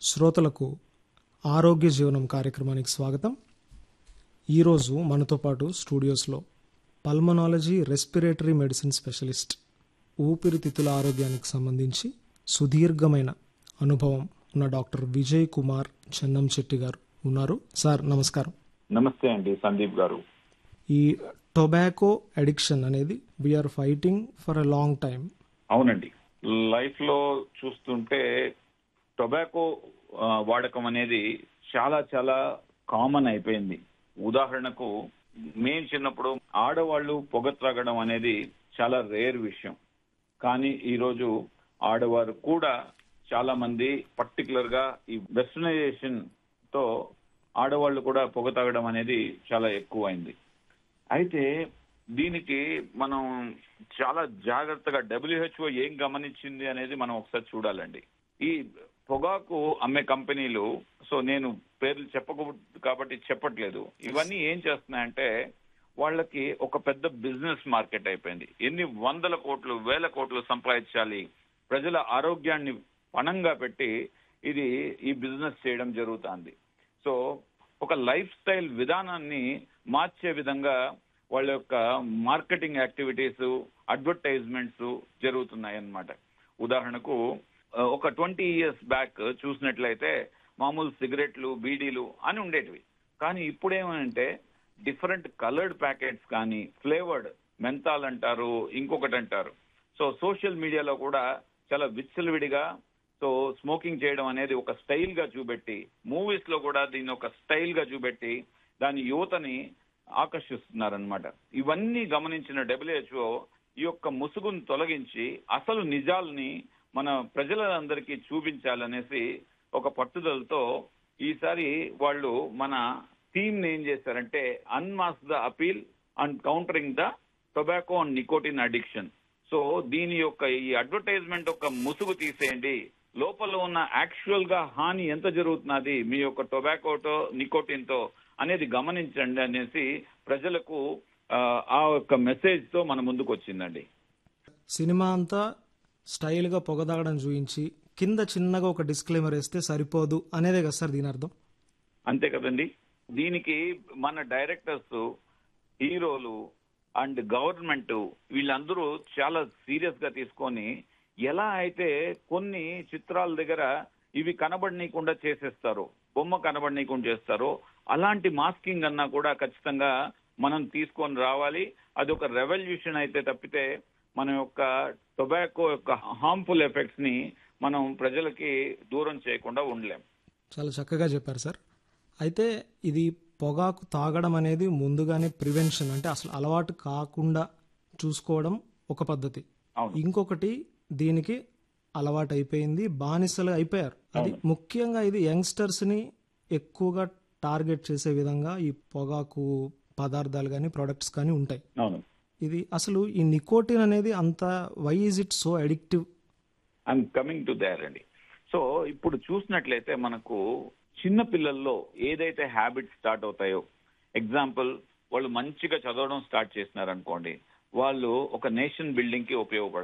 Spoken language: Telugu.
శ్రోతలకు ఆరోగ్య జీవనం కార్యక్రమానికి స్వాగతం ఈరోజు మనతో పాటు స్టూడియోస్లో పల్మనాలజీ రెస్పిరేటరీ మెడిసిన్ స్పెషలిస్ట్ ఊపిరితిత్తుల ఆరోగ్యానికి సంబంధించి సుదీర్ఘమైన అనుభవం ఉన్న డాక్టర్ విజయ్ కుమార్ చెన్నంశెట్టి గారు ఉన్నారు సార్ నమస్కారం నమస్తే అండి సందీప్ గారు ఈ టొబాకో అడిక్షన్ అనేది we are fighting for a long time అవునండి లైఫ్ లో చూస్తుంటే టొబాకో ఆ, వాడకం అనేది చాలా చాలా కామన్ అయిపోయింది ఉదాహరణకు మేము చిన్నప్పుడు ఆడవాళ్ళు పొగ త్రాగడం అనేది చాలా రేర్ విషయం కానీ ఈరోజు ఆడవారు కూడా చాలా మంది పర్టికులర్ గా ఈ వెస్టర్నైజేషన్ తో ఆడవాళ్ళు కూడా పొగ తాగడం అనేది చాలా ఎక్కువైంది అయితే దీనికి మనం చాలా జాగ్రత్తగా డబ్ల్యూహెచ్ఓ ఏం గమనించింది అనేది మనం ఒకసారి చూడాలండి ఈ పొగాకు అమ్మే కంపెనీలు సో నేను పేర్లు చెప్పకూడదు కాబట్టి చెప్పట్లేదు ఇవన్నీ ఏం చేస్తున్నాయంటే వాళ్ళకి ఒక పెద్ద బిజినెస్ మార్కెట్ అయిపోయింది ఎన్ని వందల కోట్లు వేల కోట్లు సంపాదించాలి ప్రజల ఆరోగ్యాన్ని పణంగా పెట్టి ఇది ఈ బిజినెస్ చేయడం జరుగుతుంది సో ఒక లైఫ్ స్టైల్ విధానాన్ని మార్చే విధంగా వాళ్ళ యొక్క మార్కెటింగ్ యాక్టివిటీస్ అడ్వర్టైజ్మెంట్స్ జరుగుతున్నాయి అన్నమాట ఉదాహరణకు ఆ, ఒక ట్వంటీ ఇయర్స్ బ్యాక్ చూసినట్లయితే మామూలు సిగరెట్లు బీడీలు అని ఉండేటివి కానీ ఇప్పుడు ఏమంటే డిఫరెంట్ కలర్డ్ ప్యాకెట్స్ కానీ ఫ్లేవర్డ్ మెంతాల్ అంటారు ఇంకొకటి అంటారు సో సోషల్ మీడియాలో కూడా చాలా విచ్చలవిడిగా సో స్మోకింగ్ చేయడం అనేది ఒక స్టైల్ గా చూపెట్టి మూవీస్ లో కూడా దీన్ని ఒక స్టైల్ గా చూపెట్టి దాని యువతని ఆకర్షిస్తున్నారనమాట ఇవన్నీ గమనించిన డబ్ల్యూహెచ్ఓ ఈ యొక్క ముసుగును తొలగించి అసలు నిజాల్ని మన ప్రజలందరికీ చూపించాలనేసి ఒక పట్టుదలతో ఈసారి వాళ్ళు మన థీమ్ ఏం చేశారంటే unmask the appeal and countering the tobacco and nicotine addiction so దీని యొక్క ఈ అడ్వర్టైజ్మెంట్ యొక్క ముసుగు తీసేయండి లోపల ఉన్న యాక్చువల్ గా హాని ఎంత జరుగుతున్నది మీ యొక్క టొబాకోతో నికోటిన్ తో అనేది గమనించండి అనేసి ప్రజలకు ఆ, ఆ యొక్క మెసేజ్ తో మన ముందుకు వచ్చిందండి సినిమా అంతా స్టైల్గా పొగదాగడం చూయించి కింద చిన్నగా ఒక డిస్క్లైమర్ వేస్తే సరిపోదు అనేదే కదా సార్ దీని అర్థం అంతే కదండి దీనికి మన డైరెక్టర్స్ హీరోలు అండ్ గవర్నమెంట్ వీళ్ళందరూ చాలా సీరియస్ గా తీసుకొని ఎలా అయితే కొన్ని చిత్రాల దగ్గర ఇవి కనబడనీయకుండా చేసేస్తారో బొమ్మ కనబడనీయకుండా చేస్తారో అలాంటి మాస్కింగ్ అన్నా కూడా ఖచ్చితంగా మనం తీసుకొని రావాలి అది ఒక రెవల్యూషన్ అయితే తప్పితే మన యొక్క టొబాకో యొక్క హార్మ్ఫుల్ ఎఫెక్ట్స్ ని మనం ప్రజలకి దూరం చేయకుండా ఉండలేం చాలా చక్కగా చెప్పారు సార్ అయితే ఇది పొగాకు తాగడం అనేది ముందుగానే ప్రివెన్షన్ అంటే అసలు అలవాటు కాకుండా చూసుకోవడం ఒక పద్ధతి అవును ఇంకొకటి దీనికి అలవాటు అయిపోయింది బానిసలు అయిపోయారు అది ముఖ్యంగా ఇది యంగ్స్టర్స్ ని ఎక్కువగా టార్గెట్ చేసే విధంగా ఈ పొగాకు పదార్థాలు కానీ ప్రొడక్ట్స్ కానీ ఉంటాయి అవును ఇది అసలు ఈ నికోటిన్ అనేది అంత why is it so addictive I'm coming to there అండి సో ఇప్పుడు చూసినట్లయితే మనకు చిన్న పిల్లల్లో ఏదైతే హ్యాబిట్స్ స్టార్ట్ అవుతాయో ఎగ్జాంపుల్ వాళ్ళు మంచిగా చదవడం స్టార్ట్ చేసినారు అనుకోండి వాళ్ళు ఒక నేషన్ బిల్డింగ్ కి ఉపయోగపడతారు